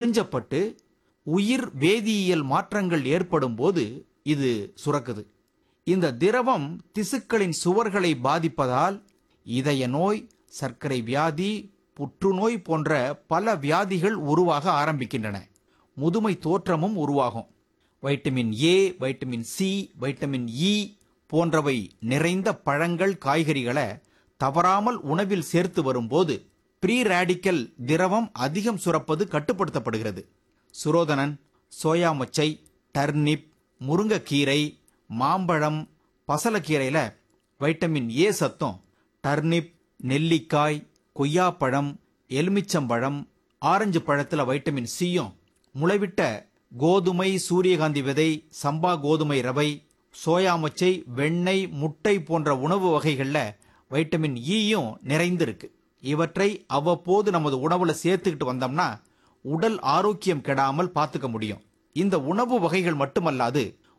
உறிஞ்சப்பட்டு உயிர் வேதியியல் மாற்றங்கள் ஏற்படும் போது இது சுரக்குது இந்த திரவம் திசுக்களின் சுவர்களை பாதிப்பதால் இதய நோய் சர்க்கரை வியாதி புற்றுநோய் போன்ற பல வியாதிகள் உருவாக ஆரம்பிக்கின்றன முதுமை தோற்றமும் உருவாகும் vitamin A vitamin C vitamin E போன்றவை நிறைந்த பழங்கள் காய்கறிகளை தவறாமல் உணவில் சேர்த்து வரும்போது ப்ரீ ரேடிக்கல் திரவம் அதிகம் சுரப்பது கட்டுப்படுத்தப்படுகிறது சுரோதனன் சோயா மொச்சை டர்னிப் முருங்கைக்கீரை மாம்பழம் பசலக்கீரையில வைட்டமின் ஏ சத்தம் டர்னிப் நெல்லிக்காய் கொய்யாப்பழம் எலுமிச்சம்பழம் ஆரஞ்சு பழத்துல வைட்டமின் சியும் முளைவிட்ட கோதுமை சூரியகாந்தி விதை சம்பா கோதுமை ரவை சோயா மொச்சை வெண்ணெய் முட்டை போன்ற உணவு வகைகள்ல வைட்டமின் ஈயும் நிறைந்திருக்கு இவற்றை அவ்வப்போது நமது உணவுல சேர்த்துக்கிட்டு வந்தோம்னா உடல் ஆரோக்கியம் கெடாமல் பார்த்துக்க முடியும் இந்த உணவு வகைகள் மட்டுமல்லாது